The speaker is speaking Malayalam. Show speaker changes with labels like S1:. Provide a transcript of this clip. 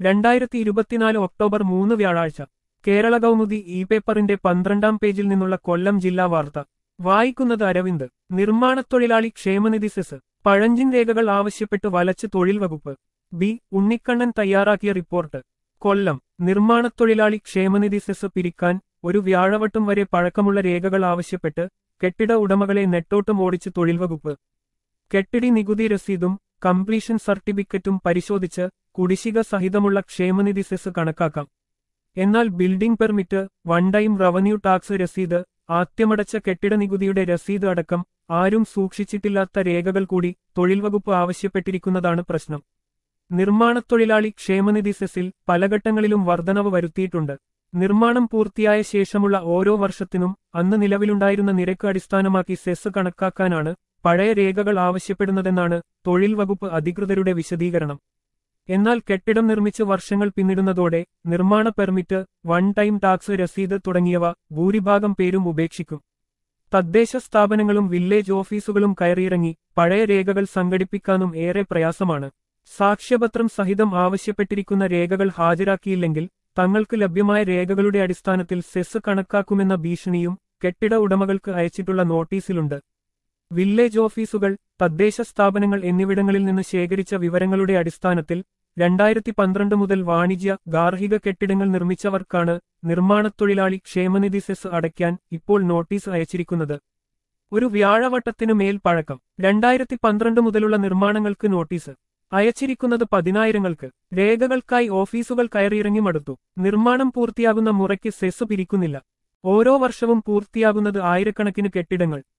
S1: രണ്ടായിരത്തി ഇരുപത്തിനാല് ഒക്ടോബർ മൂന്ന് വ്യാഴാഴ്ച കേരള കൗമുദി ഇ പേപ്പറിന്റെ പന്ത്രണ്ടാം പേജിൽ നിന്നുള്ള കൊല്ലം ജില്ലാ വാർത്ത വായിക്കുന്നത് അരവിന്ദ് നിർമ്മാണത്തൊഴിലാളി ക്ഷേമനിധി സെസ് പഴഞ്ചിൻ രേഖകൾ ആവശ്യപ്പെട്ട് വലച്ച് തൊഴിൽ വകുപ്പ് ബി ഉണ്ണിക്കണ്ണൻ തയ്യാറാക്കിയ റിപ്പോർട്ട് കൊല്ലം നിർമ്മാണത്തൊഴിലാളി ക്ഷേമനിധി സെസ് പിരിക്കാൻ ഒരു വ്യാഴവട്ടം വരെ പഴക്കമുള്ള രേഖകൾ ആവശ്യപ്പെട്ട് കെട്ടിട ഉടമകളെ നെട്ടോട്ടം ഓടിച്ച് തൊഴിൽ വകുപ്പ് കെട്ടിടി നികുതി രസീതും കംപ്ലീഷൻ സർട്ടിഫിക്കറ്റും പരിശോധിച്ച് കുടിശ്ശിക സഹിതമുള്ള ക്ഷേമനിധി സെസ് കണക്കാക്കാം എന്നാൽ building permit one time revenue tax രസീത് ആദ്യമടച്ച കെട്ടിട നികുതിയുടെ രസീത് അടക്കം ആരും സൂക്ഷിച്ചിട്ടില്ലാത്ത രേഖകൾ കൂടി തൊഴിൽ വകുപ്പ് ആവശ്യപ്പെട്ടിരിക്കുന്നതാണ് പ്രശ്നം നിർമ്മാണത്തൊഴിലാളി ക്ഷേമനിധി സെസ്സിൽ പലഘട്ടങ്ങളിലും വർധനവ് വരുത്തിയിട്ടുണ്ട് നിർമ്മാണം പൂർത്തിയായ ശേഷമുള്ള ഓരോ വർഷത്തിനും അന്ന് നിലവിലുണ്ടായിരുന്ന നിരക്ക് അടിസ്ഥാനമാക്കി സെസ് കണക്കാക്കാനാണ് പഴയ രേഖകൾ ആവശ്യപ്പെടുന്നതെന്നാണ് തൊഴിൽ വകുപ്പ് അധികൃതരുടെ വിശദീകരണം എന്നാൽ കെട്ടിടം നിർമ്മിച്ച് വർഷങ്ങൾ പിന്നിടുന്നതോടെ നിർമ്മാണ പെർമിറ്റ് വൺ ടൈം ടാക്സ് രസീത് തുടങ്ങിയവ ഭൂരിഭാഗം പേരും ഉപേക്ഷിക്കും തദ്ദേശ സ്ഥാപനങ്ങളും വില്ലേജ് ഓഫീസുകളും കയറിയിറങ്ങി പഴയ രേഖകൾ സംഘടിപ്പിക്കാനും ഏറെ പ്രയാസമാണ് സാക്ഷ്യപത്രം സഹിതം ആവശ്യപ്പെട്ടിരിക്കുന്ന രേഖകൾ ഹാജരാക്കിയില്ലെങ്കിൽ തങ്ങൾക്ക് ലഭ്യമായ രേഖകളുടെ അടിസ്ഥാനത്തിൽ സെസ് കണക്കാക്കുമെന്ന ഭീഷണിയും കെട്ടിട ഉടമകൾക്ക് അയച്ചിട്ടുള്ള നോട്ടീസിലുണ്ട് വില്ലേജ് ഓഫീസുകൾ തദ്ദേശ സ്ഥാപനങ്ങൾ എന്നിവിടങ്ങളിൽ നിന്ന് ശേഖരിച്ച വിവരങ്ങളുടെ അടിസ്ഥാനത്തിൽ രണ്ടായിരത്തി പന്ത്രണ്ട് മുതൽ വാണിജ്യ ഗാർഹിക കെട്ടിടങ്ങൾ നിർമ്മിച്ചവർക്കാണ് നിർമ്മാണത്തൊഴിലാളി ക്ഷേമനിധി സെസ് അടയ്ക്കാൻ ഇപ്പോൾ നോട്ടീസ് അയച്ചിരിക്കുന്നത് ഒരു വ്യാഴവട്ടത്തിനു മേൽ പഴക്കം രണ്ടായിരത്തി പന്ത്രണ്ട് മുതലുള്ള നിർമ്മാണങ്ങൾക്ക് നോട്ടീസ് അയച്ചിരിക്കുന്നത് പതിനായിരങ്ങൾക്ക് രേഖകൾക്കായി ഓഫീസുകൾ കയറിയിറങ്ങി മടുത്തു നിർമ്മാണം പൂർത്തിയാകുന്ന മുറയ്ക്ക് സെസ് പിരിക്കുന്നില്ല ഓരോ വർഷവും പൂർത്തിയാകുന്നത് ആയിരക്കണക്കിന് കെട്ടിടങ്ങൾ